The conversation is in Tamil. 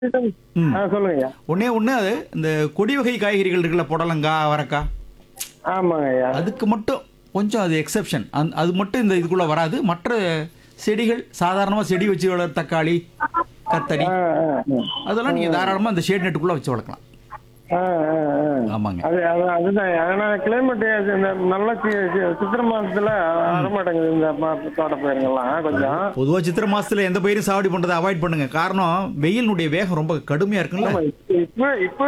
ம். ஆ சொல்லுங்க ஐயா ஒண்ணே ஒண்ணு அது இந்த கொடி வகை காய்கறிகள் இருக்குல்ல புடலங்காய் அவரைக்காய் ஆமாங்க ஐயா அதுக்கு மட்டும் கொஞ்சம் அது எக்ஸெப்ஷன் அந் அது மட்டும் இந்த இதுக்குள்ள வராது மற்ற செடிகள் சாதாரணமாக செடி வச்சு வளர் தக்காளி கத்தரி ஆ, ஆ, ஆ. அதெல்லாம் நீங்கள் தாராளமாக அந்த ஷேட் நெட்டுக்குள்ளே வச்சு வளர்க்கலாம் ஆ, ஆ, ஆ. ஆமாங்க அது அது அதுதான் ஏன்னா கிளைமேட் இந்த நல்ல சி- சி- சித்திரை மாசத்துல வரமாட்டேங்குது இந்த ம- தோட்ட பயிருங்கெல்லாம் கொஞ்சம் பொதுவாக சித்திரை மாசத்துல எந்த பயிரும் சாவடி பண்ணுறதை அவாய்ட் பண்ணுங்க காரணம் வெயிலினுடைய வேகம் ரொம்ப கடுமையாக இருக்குல்ல ஆமா, இப்ப இப்ப